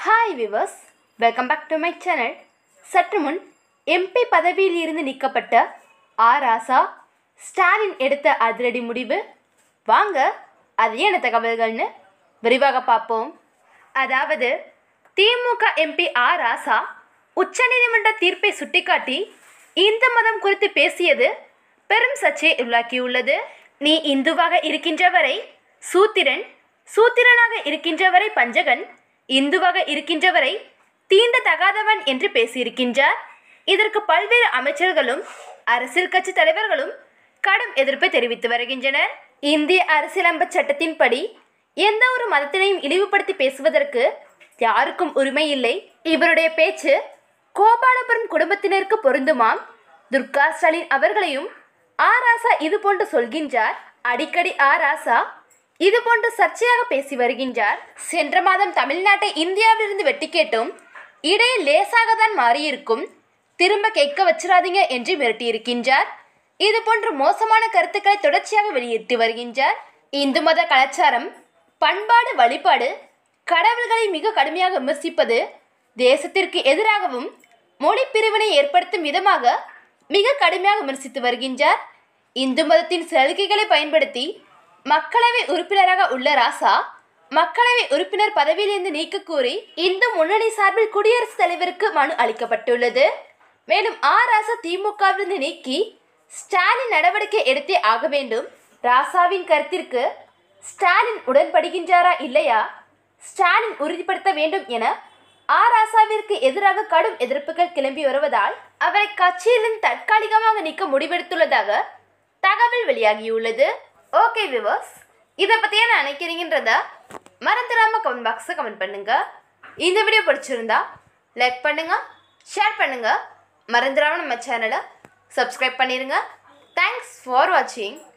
hi viewers welcome back to my channel சற்று முன் MP பதவியில் இருந்து நீக்கப்பட்ட ஆர் ராசா ஸ்டாலின் எடுத்த அதிரடி முடிவு வாங்க அது என்ன தகவல்கள்னு விரிவாக பார்ப்போம் அதாவது திமுக எம்பி ஆர் ராசா உச்சநீதிமன்ற தீர்ப்பை சுட்டிக்காட்டி இந்து மதம் குறித்து பேசியது பெரும் சர்ச்சையை உள்ளாக்கியுள்ளது நீ இந்துவாக இருக்கின்றவரை சூத்திரன் சூத்திரனாக இருக்கின்றவரை பஞ்சகன் இந்துவாக இருக்கின்றவரை தீண்ட தகாதவன் என்று பேசியிருக்கின்றார் இதற்கு பல்வேறு அமைச்சர்களும் அரசியல் கட்சி தலைவர்களும் கடும் எதிர்ப்பை தெரிவித்து வருகின்றனர் இந்திய அரசியலமைப்பு சட்டத்தின்படி எந்த ஒரு மதத்தினையும் இழிவுபடுத்தி பேசுவதற்கு யாருக்கும் உரிமை இல்லை இவருடைய பேச்சு கோபாலபுரம் குடும்பத்தினருக்கு பொருந்துமாம் துர்கா ஸ்டாலின் அவர்களையும் ஆ ராசா இது போன்று சொல்கின்றார் அடிக்கடி ஆ ராசா இது போன்று சர்ச்சையாக பேசி வருகின்றார் சென்ற மாதம் தமிழ்நாட்டை இந்தியாவிலிருந்து வெட்டி கேட்டும் இடையே லேசாக தான் மாறியிருக்கும் திரும்ப கேட்க வச்சிடாதீங்க என்று மிரட்டியிருக்கின்றார் இது போன்ற மோசமான கருத்துக்களை தொடர்ச்சியாக வெளியிட்டு வருகின்றார் இந்து மத கலாச்சாரம் பண்பாடு வழிபாடு கடவுள்களை மிக கடுமையாக விமர்சிப்பது தேசத்திற்கு எதிராகவும் மொழி பிரிவினை ஏற்படுத்தும் விதமாக மிக கடுமையாக விமர்சித்து வருகின்றார் இந்து மதத்தின் சலுகைகளை பயன்படுத்தி மக்களவை உறுப்பினராக உள்ள ராசா மக்களவை உறுப்பினர் பதவியிலிருந்து நீக்க கோரி இந்து முன்னணி சார்பில் குடியரசுத் தலைவருக்கு மனு அளிக்கப்பட்டுள்ளது மேலும் ஆ ராசா திமுகவிலிருந்து நீக்கி ஸ்டாலின் நடவடிக்கை எடுத்தே ஆக வேண்டும் ராசாவின் கருத்திற்கு ஸ்டாலின் உடன்படுகின்றாரா இல்லையா ஸ்டாலின் உறுதிப்படுத்த வேண்டும் என ஆ ராசாவிற்கு எதிராக கடும் எதிர்ப்புகள் கிளம்பி வருவதால் அவரை கட்சியிலிருந்து தற்காலிகமாக நீக்க முடிவெடுத்துள்ளதாக தகவல் வெளியாகியுள்ளது ஓகே விவர்ஸ் இதை பற்றி என்ன நினைக்கிறீங்கன்றத மறந்துடாம கமெண்ட் பாக்ஸில் கமெண்ட் பண்ணுங்க இந்த வீடியோ பிடிச்சிருந்தா லைக் பண்ணுங்க ஷேர் பண்ணுங்க மறந்துடாம நம்ம சேனலை சப்ஸ்கிரைப் பண்ணிடுங்க தேங்க்ஸ் ஃபார் வாட்சிங்